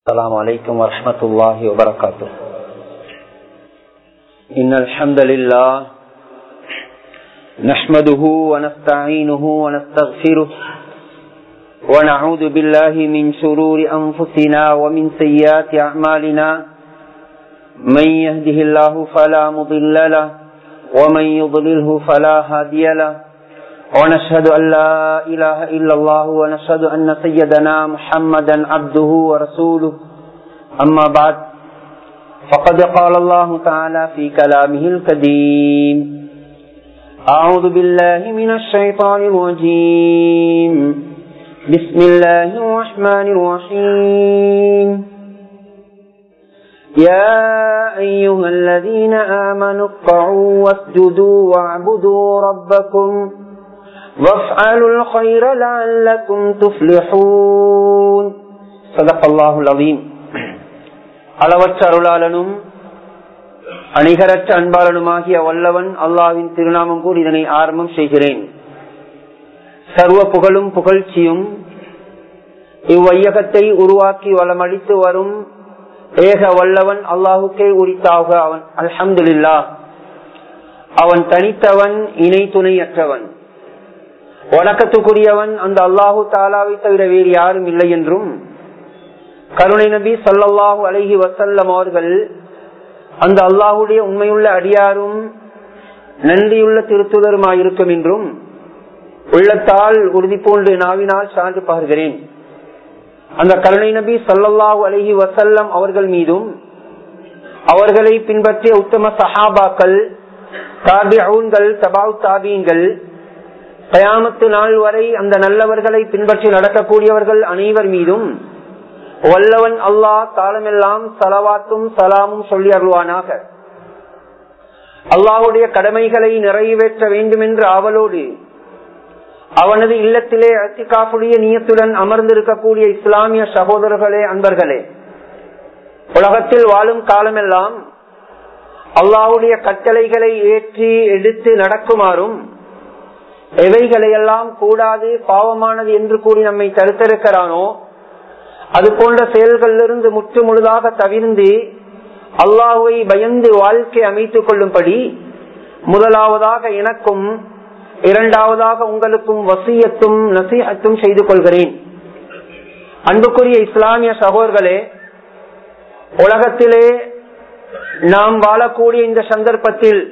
السلام عليكم ورحمة الله وبركاته إن الحمد لله نحمده ونستعينه ونستغفره ونعوذ بالله من شرور أنفسنا ومن سيئات أعمالنا من يهده الله فلا مضل له ومن يضلله فلا هادي له ونشهد أن لا إله إلا الله ونشهد أن سيدنا محمدا عبده ورسوله أما بعد فقد قال الله تعالى في كلامه القديم أعوذ بالله من الشيطان الرجيم بسم الله الرحمن الرحيم يا أيها الذين آمنوا اطعوا واسجدوا واعبدوا ربكم وافعلوا الخير لعلكم تفلحون صدق الله العظيم அளவற்ற அருளாளனும் அணிகரற்ற அன்பாளனுமாகிய வல்லவன் அல்லாவின் திருநாமம் கூறி இதனை ஆரம்பம் செய்கிறேன் சர்வ புகழும் புகழ்ச்சியும் இவ்வையகத்தை உருவாக்கி வளமளித்து வரும் ஏக வல்லவன் அல்லாஹுக்கே உரித்தாக அவன் அல்ஹம்துல்லா அவன் தனித்தவன் இணை துணையற்றவன் வணக்கத்துக்குரியவன் அந்த அல்லாஹு தாலாவை தவிர வேறு யாரும் இல்லை என்றும் கருணை நபி சல்லாஹூ அலஹி வசல்லம் அவர்கள் அந்த அல்லாஹுடைய உண்மையுள்ள அடியாரும் நன்றியுள்ள திருத்துதருமாயிருக்கும் என்றும் உள்ளத்தால் உறுதி போன்று நாவினால் சான்று பகர்கிறேன் அந்த கருணை நபி சல்லாஹூ அலஹி வசல்லம் அவர்கள் மீதும் அவர்களை பின்பற்றிய உத்தம சஹாபாக்கள் தாபியூன்கள் தபாவு தாபியங்கள் கயாமத்து நாள் வரை அந்த நல்லவர்களை பின்பற்றி நடக்கக்கூடியவர்கள் அனைவர் மீதும் வல்லவன் அல்லாஹ் காலமெல்லாம் சலவாத்தும் சலாமும் சொல்லி அருள்வானாக அல்லாஹுடைய கடமைகளை நிறைவேற்ற வேண்டும் என்று அவளோடு அவனது இல்லத்திலே அத்திகாப்புடைய நீயத்துடன் அமர்ந்திருக்கக்கூடிய இஸ்லாமிய சகோதரர்களே அன்பர்களே உலகத்தில் வாழும் காலமெல்லாம் அல்லாஹுடைய கட்டளைகளை ஏற்றி எடுத்து நடக்குமாறும் எவைகளையெல்லாம் கூடாது பாவமானது என்று கூறி நம்மை தடுத்திருக்கிறானோ அது போன்ற செயல்களிலிருந்து முற்று முழுதாக தவிர்ந்து அல்லாஹுவை பயந்து வாழ்க்கை அமைத்துக் கொள்ளும்படி முதலாவதாக எனக்கும் இரண்டாவதாக உங்களுக்கும் வசியத்தும் நசீகத்தும் செய்து கொள்கிறேன் அன்புக்குரிய இஸ்லாமிய சகோதர்களே உலகத்திலே நாம் வாழக்கூடிய இந்த சந்தர்ப்பத்தில்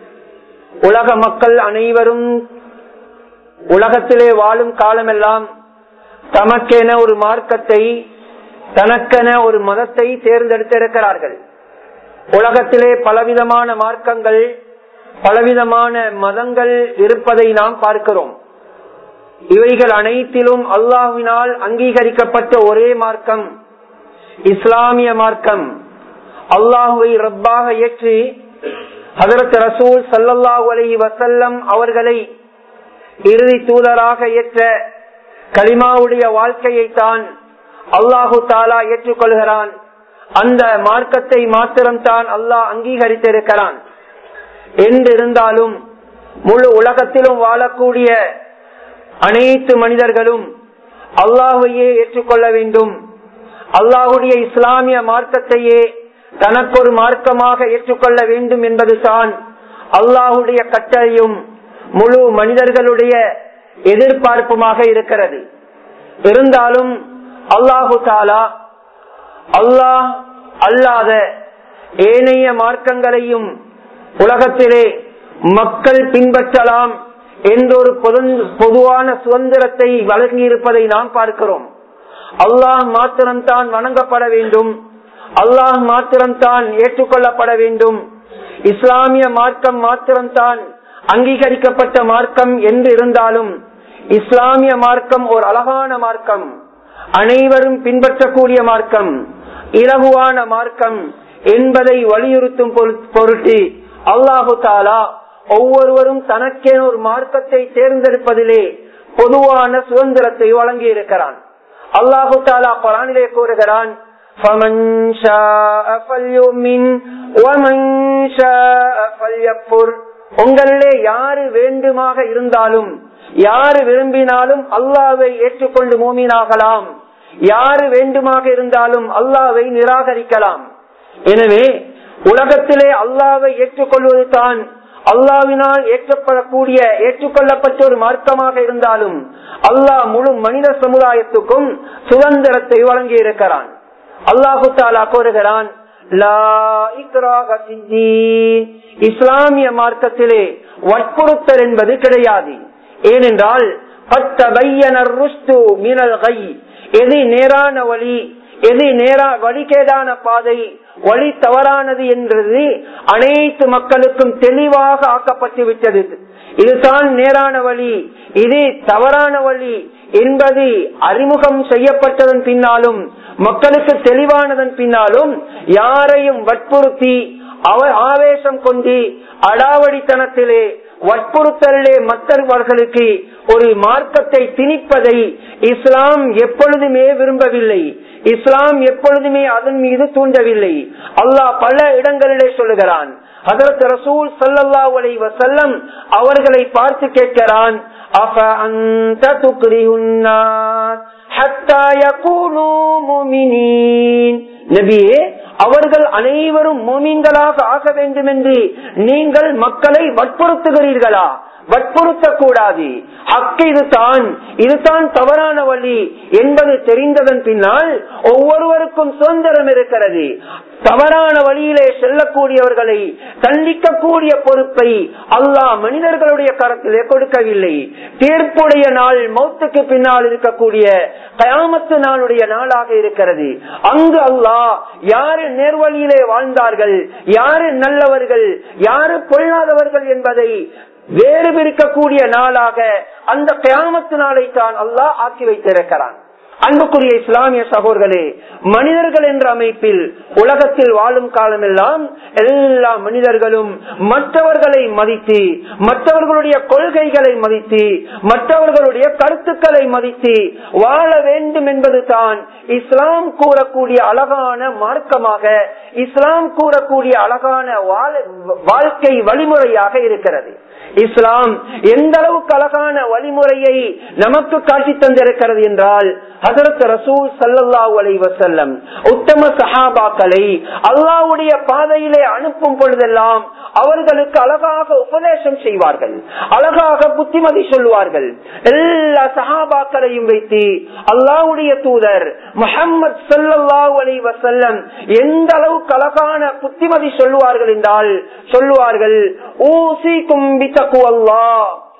உலக மக்கள் அனைவரும் உலகத்திலே வாழும் காலமெல்லாம் தமக்கென ஒரு மார்க்கத்தை தனக்கென ஒரு மதத்தை தேர்ந்தெடுத்திருக்கிறார்கள் உலகத்திலே பலவிதமான மார்க்கங்கள் பலவிதமான மதங்கள் இருப்பதை நாம் பார்க்கிறோம் இவைகள் அனைத்திலும் அல்லாஹினால் அங்கீகரிக்கப்பட்ட ஒரே மார்க்கம் இஸ்லாமிய மார்க்கம் அல்லாஹுவை ரப்பாக ஏற்றி ஹதரத் ரசூல் சல்லல்லாஹு அலஹி வசல்லம் அவர்களை இறுதி தூதராக ஏற்ற கலிமாவுடைய வாழ்க்கையை தான் அல்லாஹு தாலா ஏற்றுக்கொள்கிறான் அந்த மார்க்கத்தை மாத்திரம் தான் அல்லாஹ் அங்கீகரித்திருக்கிறான் என்றிருந்தாலும் முழு உலகத்திலும் வாழக்கூடிய அனைத்து மனிதர்களும் அல்லாஹையே ஏற்றுக்கொள்ள வேண்டும் அல்லாஹுடைய இஸ்லாமிய மார்க்கத்தையே தனக்கொரு மார்க்கமாக ஏற்றுக்கொள்ள வேண்டும் என்பது தான் அல்லாஹுடைய கட்டளையும் முழு மனிதர்களுடைய எதிர்பார்ப்புமாக இருக்கிறது இருந்தாலும் அல்லாஹு தாலா அல்லாஹ் அல்லாத ஏனைய மார்க்கங்களையும் உலகத்திலே மக்கள் பின்பற்றலாம் என்றொரு பொதுவான சுதந்திரத்தை வழங்கியிருப்பதை நாம் பார்க்கிறோம் அல்லாஹ் மாத்திரம்தான் வணங்கப்பட வேண்டும் அல்லாஹ் மாத்திரம்தான் ஏற்றுக்கொள்ளப்பட வேண்டும் இஸ்லாமிய மார்க்கம் மாத்திரம்தான் அங்கீகரிக்கப்பட்ட மார்க்கம் என்று இருந்தாலும் இஸ்லாமிய மார்க்கம் ஒரு அழகான மார்க்கம் அனைவரும் பின்பற்றக்கூடிய மார்க்கம் இலகுவான மார்க்கம் என்பதை வலியுறுத்தும் பொருட்டு அல்லாஹு தாலா ஒவ்வொருவரும் தனக்கே ஒரு மார்க்கத்தை தேர்ந்தெடுப்பதிலே பொதுவான சுதந்திரத்தை வழங்கி இருக்கிறான் அல்லாஹு தாலா குரானிலே கூறுகிறான் فمن شاء فليؤمن ومن شاء فليكفر உங்களிலே யாரு வேண்டுமாக இருந்தாலும் யாரு விரும்பினாலும் அல்லாவை ஏற்றுக்கொண்டு மூமினாகலாம் யாரு வேண்டுமாக இருந்தாலும் அல்லாவை நிராகரிக்கலாம் எனவே உலகத்திலே அல்லாவை ஏற்றுக்கொள்வது தான் அல்லாவினால் ஏற்றப்படக்கூடிய ஏற்றுக்கொள்ளப்பட்ட ஒரு மார்க்கமாக இருந்தாலும் அல்லாஹ் முழு மனித சமுதாயத்துக்கும் சுதந்திரத்தை வழங்கி இருக்கிறான் அல்லாஹு தாலா கூறுகிறான் இஸ்லாமிய மார்க்கத்திலே வற்புறுத்தல் என்பது கிடையாது ஏனென்றால் எது நேரான வழி எது நேரா வழிகேடான பாதை வழி தவறானது என்றது அனைத்து மக்களுக்கும் தெளிவாக ஆக்கப்பட்டு விட்டது இதுதான் நேரான வழி இது தவறான வழி என்பது அறிமுகம் செய்யப்பட்டதன் பின்னாலும் மக்களுக்கு தெளிவானதன் பின்னாலும் யாரையும் வற்புறுத்தி அவர் ஆவேசம் கொண்டு அடாவடித்தனத்திலே வற்புறுத்தலே மற்றவர்களுக்கு ஒரு மார்க்கத்தை திணிப்பதை இஸ்லாம் எப்பொழுதுமே விரும்பவில்லை இஸ்லாம் எப்பொழுதுமே அதன் மீது தூண்டவில்லை அல்லாஹ் பல இடங்களிலே சொல்லுகிறான் அதற்கு ரசூல் சல்லல்லா உலை வசல்லம் அவர்களை பார்த்து கேட்கிறான் அஃப அந்த நபியே அவர்கள் அனைவரும் மோமீன்களாக ஆக வேண்டும் என்று நீங்கள் மக்களை வற்புறுத்துகிறீர்களா வற்புறுத்தக்கூடாது ஹக்கு இதுதான் இதுதான் தவறான வழி என்பது தெரிந்ததன் பின்னால் ஒவ்வொருவருக்கும் சுதந்திரம் இருக்கிறது தவறான வழியிலே செல்லக்கூடியவர்களை தண்டிக்கக்கூடிய பொறுப்பை அல்லாஹ் மனிதர்களுடைய கரத்திலே கொடுக்கவில்லை தீர்ப்புடைய நாள் மௌத்துக்கு பின்னால் இருக்கக்கூடிய கயாமத்து நாளுடைய நாளாக இருக்கிறது அங்கு அல்லாஹ் யாரு நேர்வழியிலே வாழ்ந்தார்கள் யாரு நல்லவர்கள் யாரு பொல்லாதவர்கள் என்பதை வேறு பிரிக்கக்கூடிய நாளாக அந்த கியாமத்து நாளை தான் அல்லாஹ் ஆக்கி வைத்திருக்கிறான் அன்புக்குரிய இஸ்லாமிய சகோதர்களே மனிதர்கள் என்ற அமைப்பில் உலகத்தில் வாழும் காலமெல்லாம் எல்லா மனிதர்களும் மற்றவர்களை மதித்து மற்றவர்களுடைய கொள்கைகளை மதித்து மற்றவர்களுடைய கருத்துக்களை மதித்து வாழ வேண்டும் என்பது தான் இஸ்லாம் கூறக்கூடிய அழகான மார்க்கமாக இஸ்லாம் கூறக்கூடிய அழகான வாழ்க்கை வழிமுறையாக இருக்கிறது இஸ்லாம் எந்த அளவுக்கு அழகான வழிமுறையை நமக்கு காட்டி தந்திருக்கிறது என்றால் ஹசரத் ரசூல் சல்லல்லாஹு அலை வசல்லம் உத்தம சஹாபாக்களை அல்லாவுடைய பாதையிலே அனுப்பும் பொழுதெல்லாம் அவர்களுக்கு அழகாக உபதேசம் செய்வார்கள் அழகாக புத்திமதி சொல்லுவார்கள் எல்லா சஹாபாக்களையும் வைத்து அல்லாவுடைய தூதர் முகமது சல்லாஹூ அலை வசல்லம் எந்த அளவுக்கு அழகான புத்திமதி சொல்லுவார்கள் என்றால் சொல்லுவார்கள் ஊசி கும்பி تقوى الله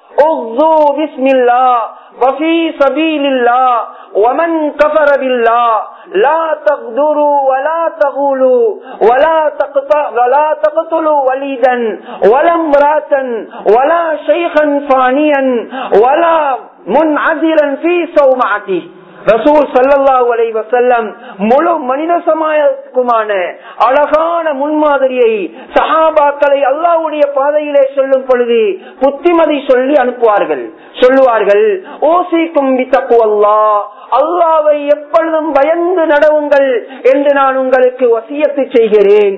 اغزوا بسم الله وفي سبيل الله ومن كفر بالله لا تغدروا ولا تغولوا ولا تقطع ولا تقتلوا وليدا ولا امرأة ولا شيخا فانيا ولا منعزلا في صومعته ரசூல் சல்லல்லாஹு அலைஹி வஸல்லம் முழு மனித சமாயத்துக்குமான அழகான முன்மாதிரியை சஹாபாக்களை அல்லாஹ்வுடைய பாதையிலே சொல்லும் பொழுது புத்திமதி சொல்லி அனுப்புவார்கள் சொல்லுவார்கள் ஓசிக்கும் பித்தக்குவல்லா அல்லாவை எப்பொழுதும் பயந்து நடவுங்கள் என்று நான் உங்களுக்கு வசியத்து செய்கிறேன்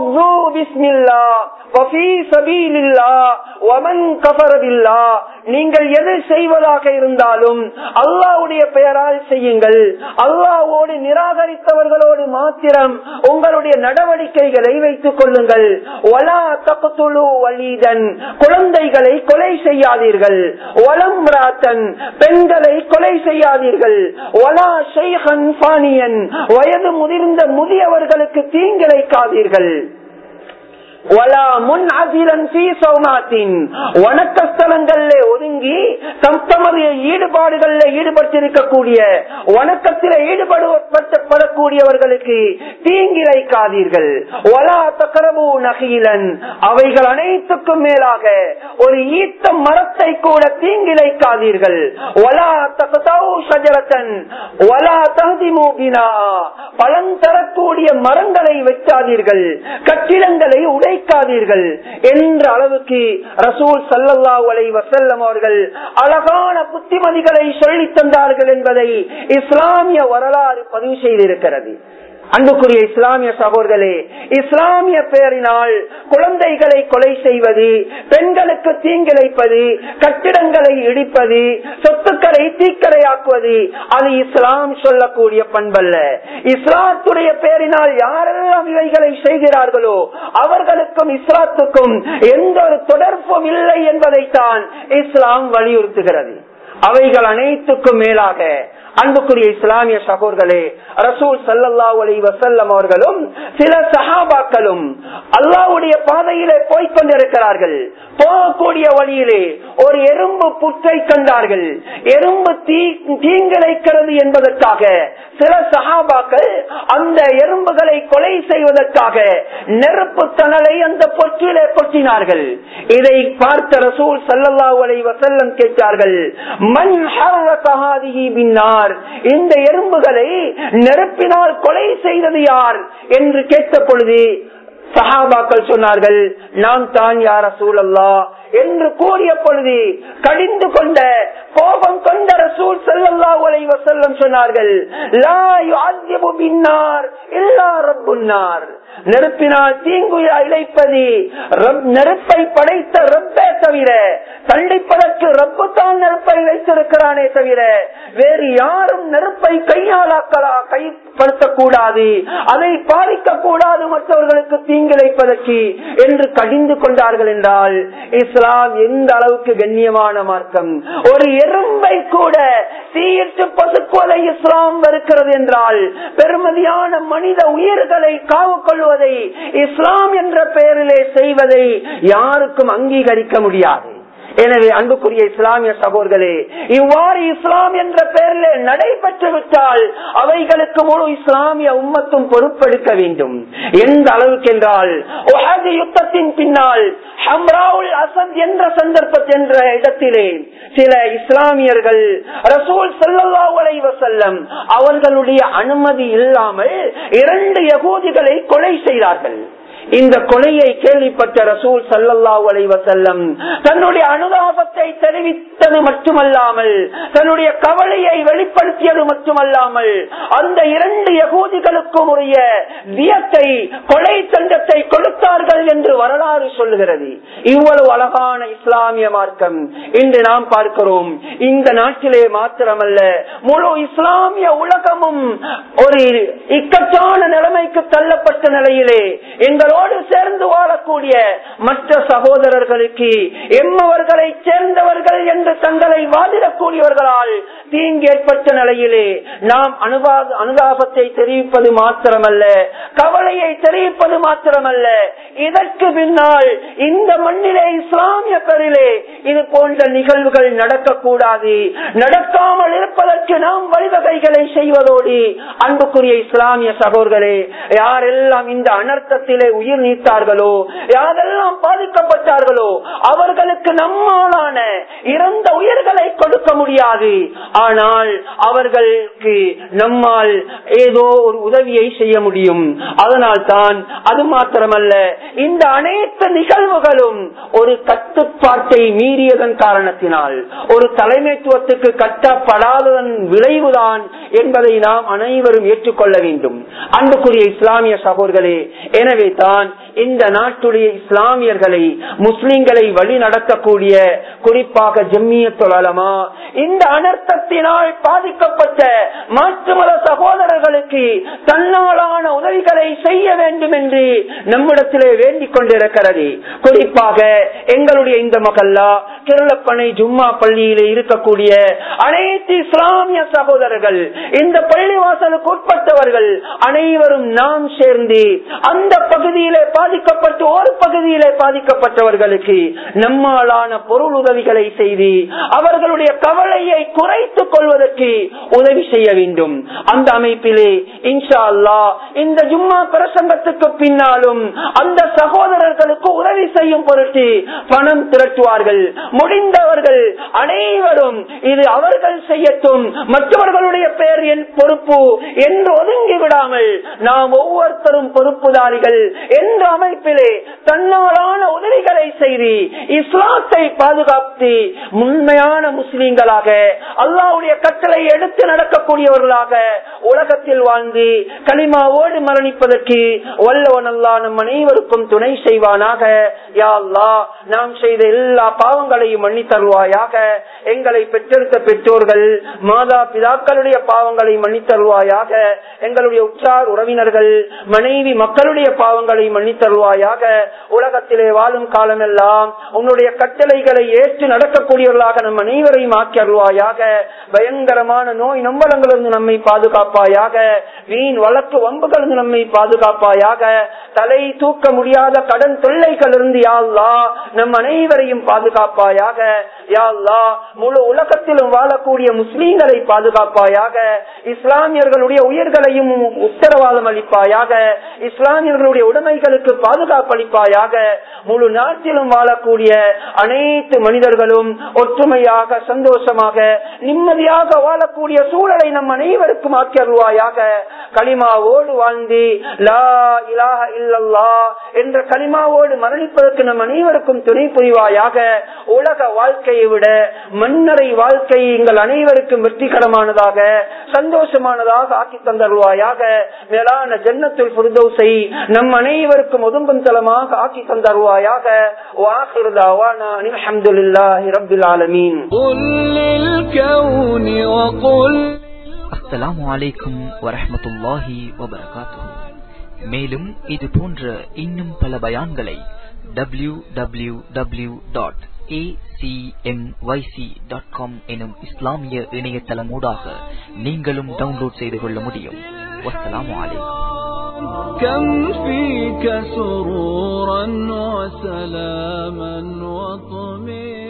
நீங்கள் எது செய்வதாக இருந்தாலும் அல்லாவுடைய பெயரால் செய்யுங்கள் அல்லாவோடு நிராகரித்தவர்களோடு மாத்திரம் உங்களுடைய நடவடிக்கைகளை வைத்துக் கொள்ளுங்கள் ஒலா தப்புத்துழு வலிதன் குழந்தைகளை கொலை செய்யாதீர்கள் ஒலம் ராத்தன் பெண்களை கொலை செய்யாதீர்கள் ஒலா ஷெய்ஹன் பானியன் வயது முதிர்ந்த முதியவர்களுக்கு தீங்கிழைக்காதீர்கள் வணக்கஸ்தலங்கள்ல ஒதுங்கி தமது ஈடுபாடுகள்ல ஈடுபட்டிருக்கக்கூடிய வணக்கத்தில ஈடுபடப்படக்கூடியவர்களுக்கு தீங்கிழைக்காதீர்கள் ஒலா தக்கரபு நகீலன் அவைகள் அனைத்துக்கும் மேலாக ஒரு ஈத்த மரத்தை கூட தீங்கிழைக்காதீர்கள் ஒலா தகதவு சஜரத்தன் ஒலா தகுதி மூபினா பலன் தரக்கூடிய மரங்களை வைக்காதீர்கள் கட்டிடங்களை உடைக்காதீர்கள் என்ற அளவுக்கு ரசூல் சல்லல்லா அலை வசல்லம் அவர்கள் அழகான புத்திமதிகளை சொல்லி தந்தார்கள் என்பதை இஸ்லாமிய வரலாறு பதிவு செய்திருக்கிறது அன்புக்குரிய இஸ்லாமிய சகோதரர்களே இஸ்லாமிய பெயரினால் குழந்தைகளை கொலை செய்வது பெண்களுக்கு தீங்கிழைப்பது கட்டிடங்களை இடிப்பது சொத்துக்களை தீக்கரையாக்குவது அது இஸ்லாம் சொல்லக்கூடிய பண்பல்ல இஸ்லாத்துடைய பெயரினால் யாரெல்லாம் இவைகளை செய்கிறார்களோ அவர்களுக்கும் இஸ்லாத்துக்கும் எந்த ஒரு தொடர்பும் இல்லை என்பதைத்தான் இஸ்லாம் வலியுறுத்துகிறது அவைகள் அனைத்துக்கும் மேலாக அன்புக்குரிய இஸ்லாமிய சகோதர்களே ரசூல் சல்லல்லா அலி வசல்லம் அவர்களும் சில சஹாபாக்களும் அல்லாவுடைய பாதையிலே போய்கொண்டிருக்கிறார்கள் போகக்கூடிய வழியிலே ஒரு எறும்பு புற்றை கண்டார்கள் எறும்பு தீ தீங்கிழைக்கிறது என்பதற்காக சில சஹாபாக்கள் அந்த எறும்புகளை கொலை செய்வதற்காக நெருப்பு தணலை அந்த பொற்றிலே கொட்டினார்கள் இதை பார்த்த ரசூல் சல்லல்லா அலி வசல்லம் கேட்டார்கள் மண் பின்னார் இந்த எறும்புகளை நெருப்பினால் கொலை செய்தது யார் என்று கேட்ட பொழுது சஹாபாக்கள் சொன்னார்கள் நாம் தான் யார சூழல்லா என்று கூறிய பொழுது கடிந்து கொண்ட கோபம் கொண்ட ரசூல் செல்லல்லா உலை வசல்லம் சொன்னார்கள் லா யுஅذிபு பின்னார் இல்லா ரப்புன்னார் நெருப்பினால் தீங்கு இழைப்பது நெருப்பை படைத்த ரப்பே தவிர தண்டிப்பதற்கு ரப்பு தான் நெருப்பை வைத்திருக்கிறானே தவிர வேறு யாரும் நெருப்பை கையாளாக்கலா கைப்படுத்தக்கூடாது அதை பாதிக்க கூடாது மற்றவர்களுக்கு தீங்கிழைப்பதற்கு என்று கடிந்து கொண்டார்கள் என்றால் இஸ்லாம் எந்த அளவுக்கு கண்ணியமான மார்க்கம் ஒரு எறும்பை கூட தீயிட்டு பசுக்குவதை இஸ்லாம் வருகிறது என்றால் பெருமதியான மனித உயிர்களை காவு கொள்வதை இஸ்லாம் என்ற பெயரிலே செய்வதை யாருக்கும் அங்கீகரிக்க முடியாது எனவே அன்புக்குரிய இஸ்லாமிய சகோதர்களே இவ்வாறு இஸ்லாம் என்ற பெயரில் நடைபெற்று விட்டால் அவைகளுக்கு முழு இஸ்லாமிய உம்மத்தும் பொறுப்பெடுக்க வேண்டும் எந்த அளவுக்கு என்றால் யுத்தத்தின் பின்னால் ஹம்ராவுல் அசந்த் என்ற சந்தர்ப்பத் என்ற இடத்திலே சில இஸ்லாமியர்கள் ரசூல் செல்லல்லாவுலை வசல்லம் அவர்களுடைய அனுமதி இல்லாமல் இரண்டு யகூதிகளை கொலை செய்தார்கள் இந்த கொலையை கேள்விப்பட்ட ரசூல் சல்லல்லா வசல்லம் தன்னுடைய அனுதாபத்தை தெரிவித்தது மட்டுமல்லாமல் தன்னுடைய கவலையை வெளிப்படுத்தியது மட்டுமல்லாமல் அந்த இரண்டு யகூதிகளுக்கும் உரிய வியத்தை கொலை தண்டத்தை கொடுத்தார்கள் என்று வரலாறு சொல்லுகிறது இவ்வளவு அழகான இஸ்லாமிய மார்க்கம் இன்று நாம் பார்க்கிறோம் இந்த நாட்டிலே மாத்திரமல்ல முழு இஸ்லாமிய உலகமும் ஒரு இக்கட்டான நிலைமைக்கு தள்ளப்பட்ட நிலையிலே எங்களோடு சேர்ந்து வாழக்கூடிய மற்ற சகோதரர்களுக்கு எம்மவர்களை சேர்ந்தவர்கள் என்று தங்களை வாதிடக்கூடியவர்களால் தீங்கு ஏற்பட்ட நிலையிலே நாம் அனுபா- அனுதாபத்தை தெரிவிப்பது மாத்திரமல்ல கவலையை தெரிவிப்பது மாத்திரமல்ல இதற்கு பின்னால் இந்த மண்ணிலே இஸ்லாமிய பெரிலே இது போன்ற நிகழ்வுகள் நடக்கக்கூடாது நடக்காமல் இருப்பதற்கு நாம் வழிவகைகளை செய்வதோடு அன்புக்குரிய இஸ்லாமிய சகோதரர்களே யாரெல்லாம் இந்த அனர்த்தத்திலே உயிர் நீத்தார்களோ யாரெல்லாம் பாதிக்கப்பட்டார்களோ அவர்களுக்கு நம்மாலான இறந்த உயிர்களை கொடுக்க முடியாது ஆனால் அவர்களுக்கு நம்மால் ஏதோ ஒரு உதவியை செய்ய முடியும் அதனால் தான் அது மாத்திரமல்ல இந்த அனைத்து நிகழ்வுகளும் ஒரு கட்டுப்பாட்டை மீறியதன் காரணத்தினால் ஒரு தலைமைத்துவத்துக்கு கட்டப்படாததன் விளைவுதான் என்பதை நாம் அனைவரும் ஏற்றுக்கொள்ள வேண்டும் அன்புக்குரிய இஸ்லாமிய சகோதரர்களே எனவே தான் இந்த நாட்டுடைய இஸ்லாமியர்களை முஸ்லிம்களை வழி நடத்தக்கூடிய குறிப்பாக ஜம்மியத்துலமா இந்த அனர்த்தத்தினால் பாதிக்கப்பட்ட மாற்று மத சகோதரர்களுக்கு தன்னாலான உதவிகளை செய்ய வேண்டும் என்று நம்மிடத்திலே வேண்டிக் கொண்டிருக்கிறது குறிப்பாக எங்களுடைய இந்த மகல்லா கிரளப்பனை ஜும்மா பள்ளியிலே இருக்கக்கூடிய அனைத்து இஸ்லாமிய சகோதரர்கள் இந்த பள்ளிவாசலுக்கு உட்பட்டவர்கள் அனைவரும் நாம் சேர்ந்து அந்த பகுதியிலே பாதிக்கப்பட்டு ஒரு பகுதியிலே பாதிக்கப்பட்டவர்களுக்கு நம்மாலான பொருள் உதவிகளை செய்து அவர்களுடைய கவலையை குறைத்துக் கொள்வதற்கு உதவி செய்ய வேண்டும் அந்த அமைப்பிலே இன்ஷா அல்லா இந்த ஜும்மா பிரசங்கத்துக்கு பின்னாலும் அந்த சகோதரர்களுக்கு உதவி செய்யும் பொருட்டு பணம் திரட்டுவார்கள் முடிந்தவர்கள் அனைவரும் இது அவர்கள் செய்யட்டும் மற்றவர்களுடைய பெயர் என் பொறுப்பு என்று ஒதுங்கி விடாமல் நாம் ஒவ்வொருத்தரும் பொறுப்புதாரிகள் என்ற அமைப்பிலே தன்னாலான உதவிகளை செய்து இஸ்லாத்தை பாதுகாத்து உண்மையான முஸ்லீம்களாக அல்லாவுடைய கட்டளை எடுத்து நடக்கக்கூடியவர்களாக உலகத்தில் வாழ்ந்து களிமாவோடு களிமாவோடு மரணிப்பதற்கு வல்லவன் அல்லா நம் அனைவருக்கும் துணை செய்வானாக யா அல்லா நாம் செய்த எல்லா பாவங்களையும் மன்னி தருவாயாக எங்களை பெற்றெடுத்த பெற்றோர்கள் மாதா பிதாக்களுடைய பாவங்களை மன்னி தருவாயாக எங்களுடைய உற்றார் உறவினர்கள் மனைவி மக்களுடைய பாவங்களை மன்னி தருவாயாக உலகத்திலே வாழும் காலமெல்லாம் உன்னுடைய கட்டளைகளை ஏற்று நடக்கக்கூடியவர்களாக நம் அனைவரையும் ஆக்கி அருள்வாயாக பயங்கரமான நோய் நம்பலங்களிலிருந்து நம்மை பாதுகாப்பாயாக வீண் வழக்கு வம்புகளிலிருந்து நம்மை பாதுகாப்பாயாக தலை தூக்க முடியாத கடன் தொல்லைகளிலிருந்து யாழ்லா நம் அனைவரையும் பாதுகாப்பாயாக யாழ்லா முழு உலகத்திலும் வாழக்கூடிய முஸ்லீம்களை பாதுகாப்பாயாக இஸ்லாமியர்களுடைய உயிர்களையும் உத்தரவாதம் அளிப்பாயாக இஸ்லாமியர்களுடைய உடைமைகளுக்கு பாதுகாப்பு அளிப்பாயாக முழு நாட்டிலும் வாழக்கூடிய அனைத்து மனிதர்களும் ஒற்றுமையாக சந்தோஷமாக நிம்மதியாக வாழக்கூடிய சூழலை நம் அனைவருக்கும் ஆக்கி அருள்வாயாக களிமாவோடு வாழ்ந்து லா இலாஹ இல்லல்லா என்ற களிமாவோடு மரணிப்பதற்கு நம் அனைவருக்கும் துணை புரிவாயாக உலக வாழ்க்கையை விட மன்னரை வாழ்க்கை எங்கள் அனைவருக்கும் வெற்றிகரமானதாக சந்தோஷமானதாக ஆக்கி தந்தருவாயாக மேலான ஜன்னத்துல் புருதோசை நம் அனைவருக்கும் ஒதுங்கும் தலமாக ஆக்கி தந்தருவாயாக வாஹிருதாவானா அல்ஹம்துலில்லாஹி ரப்பில் ஆலமீன் قل للكون وقل அஸ்ஸலாமு அலைக்கும் வரஹ்மத்துல்லாஹி வபரகாத்துஹு மேலும் இது போன்ற இன்னும் பல பயான்களை W W W dot dot com எனும் இஸ்லாமிய இணையதளமூடாக நீங்களும் டவுன்லோட் செய்து கொள்ள முடியும் வஸ்ஸலாமு அலைக்கும் كم فيك سرورا وسلاما وطمئنا